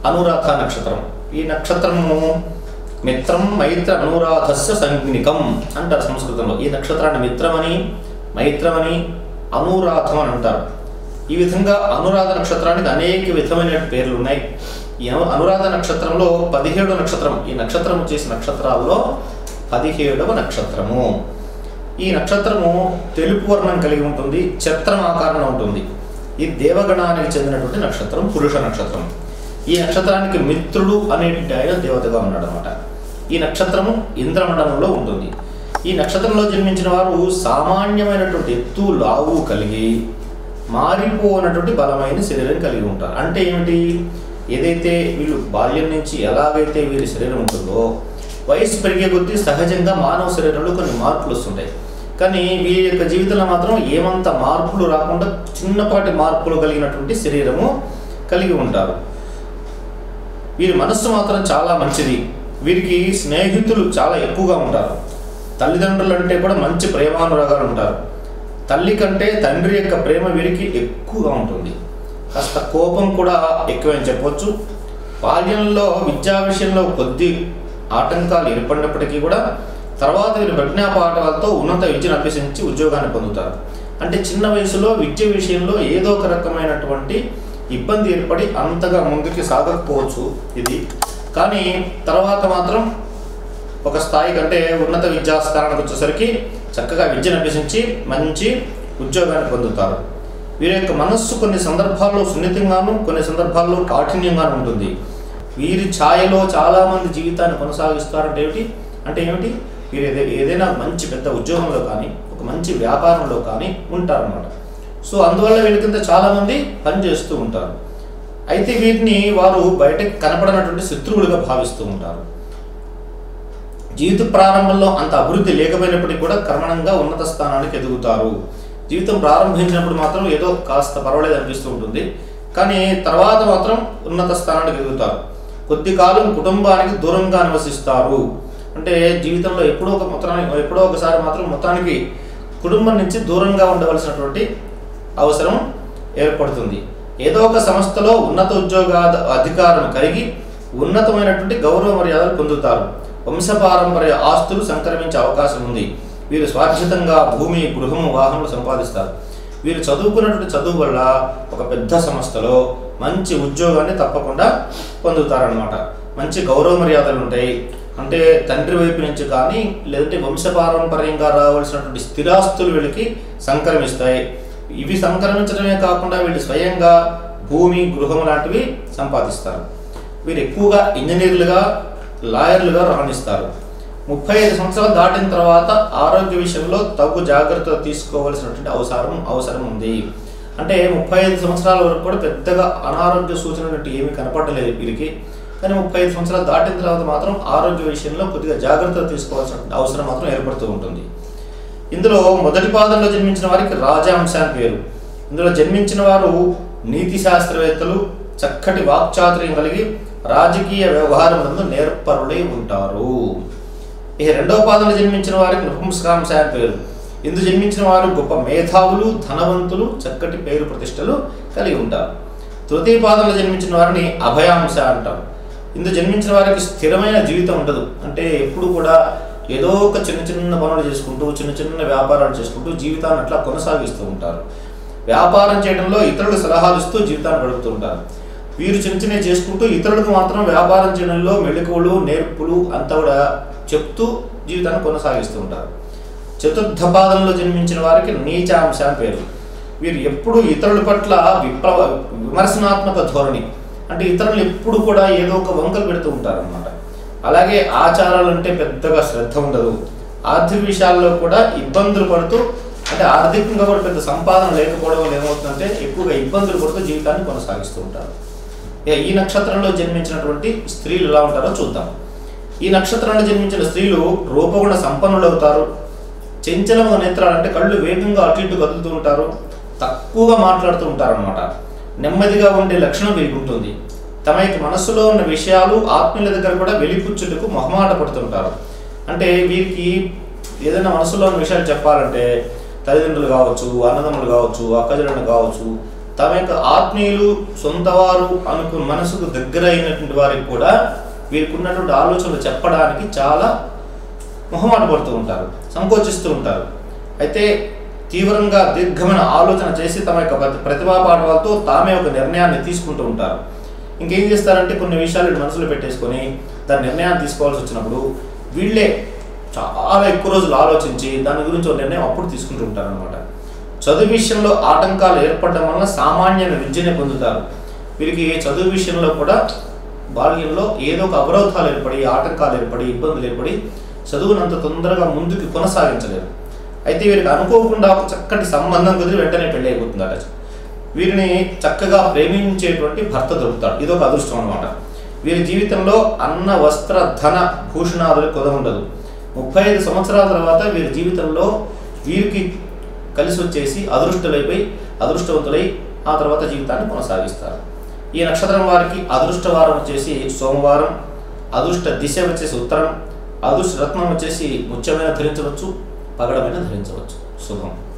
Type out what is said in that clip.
అనురాధ నక్షత్రం ఈ నక్షత్రము మిత్రం మైత్ర అనురాధస్య సంజ్ఞికం అంటారు సంస్కృతంలో ఈ నక్షత్రాన్ని మిత్రమని మైత్రమని అనురాధం అని అంటారు ఈ విధంగా అనురాధ నక్షత్రానికి అనేక విధమైన పేర్లు ఉన్నాయి ఈ అను- అనురాధ నక్షత్రంలో పదిహేడు నక్షత్రం ఈ నక్షత్రం చేసిన నక్షత్రాల్లో పదిహేడవ నక్షత్రము ఈ నక్షత్రము తెలుపు వర్ణం కలిగి ఉంటుంది ఛత్రం ఆకారంలో ఉంటుంది ఈ దేవగణానికి చెందినటువంటి నక్షత్రం పురుష నక్షత్రం ఈ నక్షత్రానికి మిత్రుడు అనే ఆయన దేవతగా ఉన్నాడు అనమాట ఈ నక్షత్రము ఇంద్రమండలంలో ఉంటుంది ఈ నక్షత్రంలో జన్మించిన వారు సామాన్యమైనటువంటి ఎత్తు లావు కలిగి మారిపోనటువంటి బలమైన శరీరం కలిగి ఉంటారు అంటే ఏమిటి ఏదైతే వీళ్ళు బాల్యం నుంచి ఎలాగైతే వీరి శరీరం ఉంటుందో వయసు పెరిగే కొద్దీ సహజంగా మానవ శరీరంలో కొన్ని మార్పులు వస్తుంటాయి కానీ వీరి యొక్క జీవితంలో మాత్రం ఏమంత మార్పులు రాకుండా చిన్నపాటి మార్పులు కలిగినటువంటి శరీరము కలిగి ఉంటారు వీరి మనస్సు మాత్రం చాలా మంచిది వీరికి స్నేహితులు చాలా ఎక్కువగా ఉంటారు తల్లిదండ్రులు అంటే కూడా మంచి ప్రేమానురాగాలు ఉంటారు తల్లి కంటే తండ్రి యొక్క ప్రేమ వీరికి ఎక్కువగా ఉంటుంది కాస్త కోపం కూడా ఎక్కువని చెప్పొచ్చు బాల్యంలో విద్యా విషయంలో కొద్ది ఆటంకాలు ఏర్పడినప్పటికీ కూడా తర్వాత వీరు ప్రజ్ఞాపాఠాలతో ఉన్నత విద్యను అభ్యసించి ఉద్యోగాన్ని పొందుతారు అంటే చిన్న వయసులో విద్య విషయంలో ఏదో ఒక రకమైనటువంటి ఇబ్బంది ఏర్పడి అంతగా ముందుకు సాగకపోవచ్చు ఇది కానీ తర్వాత మాత్రం ఒక స్థాయి కంటే ఉన్నత విద్యా స్థానానికి వచ్చేసరికి చక్కగా విద్యను అభ్యసించి మంచి ఉద్యోగాన్ని పొందుతారు వీరి యొక్క మనస్సు కొన్ని సందర్భాల్లో సున్నితంగాను కొన్ని సందర్భాల్లో కాఠిన్యంగాను ఉంటుంది వీరి ఛాయలో చాలామంది జీవితాన్ని కొనసాగిస్తారంటే ఏమిటి అంటే ఏమిటి వీరు ఏదే ఏదైనా మంచి పెద్ద ఉద్యోగంలో కానీ ఒక మంచి వ్యాపారంలో కానీ ఉంటారన్నమాట సో అందువల్ల వీళ్ళ కింద చాలామంది పనిచేస్తూ ఉంటారు అయితే వీటిని వారు బయటకు కనపడనటువంటి శత్రువులుగా భావిస్తూ ఉంటారు జీవిత ప్రారంభంలో అంత అభివృద్ధి లేకపోయినప్పటికీ కూడా క్రమణంగా ఉన్నత స్థానానికి ఎదుగుతారు జీవితం ప్రారంభించినప్పుడు మాత్రం ఏదో కాస్త పర్వాలేదు అనిపిస్తూ ఉంటుంది కానీ తర్వాత మాత్రం ఉన్నత స్థానానికి ఎదుగుతారు కొద్ది కాలం కుటుంబానికి దూరంగా నివసిస్తారు అంటే జీవితంలో ఎప్పుడో ఒక మొత్తానికి ఎప్పుడో ఒకసారి మాత్రం మొత్తానికి కుటుంబం నుంచి దూరంగా ఉండవలసినటువంటి అవసరం ఏర్పడుతుంది ఏదో ఒక సంస్థలో ఉన్నత ఉద్యోగ అధికారం కలిగి ఉన్నతమైనటువంటి గౌరవ మర్యాదలు పొందుతారు వంశపారంపర్య ఆస్తులు సంక్రమించే అవకాశం ఉంది వీరు స్వార్జితంగా భూమి గృహము వాహనలు సంపాదిస్తారు వీరు చదువుకున్నటువంటి చదువు వల్ల ఒక పెద్ద సంస్థలో మంచి ఉద్యోగాన్ని తప్పకుండా పొందుతారనమాట మంచి గౌరవ మర్యాదలు ఉంటాయి అంటే తండ్రి వైపు నుంచి కానీ లేదంటే వంశపారంపర్యంగా రావాల్సినటువంటి స్థిరాస్తులు వీళ్ళకి సంక్రమిస్తాయి ఇవి సంక్రమించడమే కాకుండా వీళ్ళు స్వయంగా భూమి గృహం లాంటివి సంపాదిస్తారు వీరు ఎక్కువగా ఇంజనీర్లుగా లాయర్లుగా రాణిస్తారు ముప్పై ఐదు సంవత్సరాలు దాటిన తర్వాత ఆరోగ్య విషయంలో తగు జాగ్రత్త తీసుకోవాల్సినటువంటి అవసరం అవసరం ఉంది అంటే ముప్పై ఐదు సంవత్సరాల వరకు కూడా పెద్దగా అనారోగ్య సూచనలు ఏమీ కనపడలేదు వీరికి కానీ ముప్పై ఐదు సంవత్సరాలు దాటిన తర్వాత మాత్రం ఆరోగ్య విషయంలో కొద్దిగా జాగ్రత్త తీసుకోవాల్సిన అవసరం మాత్రం ఏర్పడుతూ ఉంటుంది ఇందులో మొదటి పాదంలో జన్మించిన వారికి రాజాంశ అని పేరు ఇందులో జన్మించిన వారు నీతి శాస్త్రవేత్తలు చక్కటి వాక్చాతుర్యం కలిగి రాజకీయ వ్యవహారం నందు నేర్పరులై ఉంటారు ఇక రెండవ పాదంలో జన్మించిన వారికి నపుంసకాంశ అని పేరు ఇందు జన్మించిన వారు గొప్ప మేధావులు ధనవంతులు చక్కటి పేరు ప్రతిష్టలు కలిగి ఉంటారు తృతీయ పాదంలో జన్మించిన వారిని అభయాంశ అంటారు ఇందు జన్మించిన వారికి స్థిరమైన జీవితం ఉండదు అంటే ఎప్పుడు కూడా ఏదో ఒక చిన్న చిన్న పనులు చేసుకుంటూ చిన్న చిన్న వ్యాపారాలు చేసుకుంటూ జీవితాన్ని అట్లా కొనసాగిస్తూ ఉంటారు వ్యాపారం చేయడంలో ఇతరులకు సలహాలు ఇస్తూ జీవితాన్ని గడుపుతూ ఉంటారు వీరు చిన్న చిన్నవి చేసుకుంటూ ఇతరులకు మాత్రం వ్యాపారం చేయడంలో మెళుకువలు నేర్పులు అంతా కూడా చెప్తూ జీవితాన్ని కొనసాగిస్తూ ఉంటారు చతుర్థ పాదంలో జన్మించిన వారికి నీచాంశ అని పేరు వీరు ఎప్పుడు ఇతరుల పట్ల విప్లవ విమర్శనాత్మక ధోరణి అంటే ఇతరులు ఎప్పుడు కూడా ఏదో ఒక వంకలు పెడుతూ ఉంటారు అనమాట అలాగే ఆచారాలు అంటే పెద్దగా శ్రద్ధ ఉండదు ఆర్థిక విషయాల్లో కూడా ఇబ్బందులు పడుతూ అంటే ఆర్థికంగా కూడా పెద్ద సంపాదన లేకపోవడం వల్ల ఏమవుతుందంటే ఎక్కువగా ఇబ్బందులు పడుతూ జీవితాన్ని కొనసాగిస్తూ ఉంటారు ఇక ఈ నక్షత్రంలో జన్మించినటువంటి స్త్రీలు ఎలా ఉంటారో చూద్దాం ఈ నక్షత్రంలో జన్మించిన స్త్రీలు రూపగుణ సంపన్నులు అవుతారు చెంచలము నేత్రాలు అంటే కళ్ళు వేగంగా అటు ఇటు కదులుతూ ఉంటారు తక్కువగా మాట్లాడుతూ ఉంటారు అనమాట నెమ్మదిగా ఉండే లక్షణం వీరికి ఉంటుంది తమ యొక్క మనస్సులో ఉన్న విషయాలు ఆత్మీయుల దగ్గర కూడా వెలిపుచ్చుటకు మొహమాట పడుతుంటారు అంటే వీరికి ఏదైనా మనసులో ఉన్న విషయాలు చెప్పాలంటే తల్లిదండ్రులు కావచ్చు అన్నదమ్ములు కావచ్చు అక్కజనులు కావచ్చు తమ యొక్క ఆత్మీయులు సొంతవారు అనుకున్న మనసుకు దగ్గర అయినటువంటి వారికి కూడా వీరికి ఉన్నటువంటి ఆలోచనలు చెప్పడానికి చాలా మొహమాట పడుతూ ఉంటారు సంకోచిస్తూ ఉంటారు అయితే తీవ్రంగా దీర్ఘమైన ఆలోచన చేసి తమ యొక్క ప్రతి ప్రతిభా పాఠవాలతో తామే ఒక నిర్ణయాన్ని తీసుకుంటూ ఉంటారు ఇంకేం చేస్తారంటే కొన్ని విషయాలు వీళ్ళు మనసులో పెట్టేసుకొని దాని నిర్ణయాన్ని తీసుకోవాల్సి వచ్చినప్పుడు వీళ్ళే చాలా ఎక్కువ రోజులు ఆలోచించి దాని గురించి ఒక నిర్ణయం అప్పుడు తీసుకుంటూ ఉంటారు అనమాట చదువు విషయంలో ఆటంకాలు ఏర్పడడం వలన సామాన్యమైన విద్యనే పొందుతారు వీరికి చదువు విషయంలో కూడా బాల్యంలో ఏదో ఒక అవరోధాలు ఏర్పడి ఆటంకాలు ఏర్పడి ఇబ్బందులు ఏర్పడి చదువును అంత తొందరగా ముందుకు కొనసాగించలేరు అయితే వీరికి అనుకోకుండా ఒక చక్కటి సంబంధం కుదిరి వెంటనే పెళ్ళి అయిపోతుందట వీరిని చక్కగా ప్రేమించేటువంటి భర్త దొరుకుతాడు ఇది ఒక అదృష్టం అనమాట వీరి జీవితంలో అన్న వస్త్ర ధన భూషణాదులు కొద ఉండదు ముప్పై ఐదు సంవత్సరాల తర్వాత వీరి జీవితంలో వీరికి కలిసి వచ్చేసి అదృష్టలైపోయి అదృష్టవంతులై ఆ తర్వాత జీవితాన్ని కొనసాగిస్తారు ఈ నక్షత్రం వారికి అదృష్టవారం వచ్చేసి సోమవారం అదృష్ట దిశ వచ్చేసి ఉత్తరం అదృష్ట రత్నం వచ్చేసి ముత్యమైన ధరించవచ్చు పగడమైన ధరించవచ్చు శుభం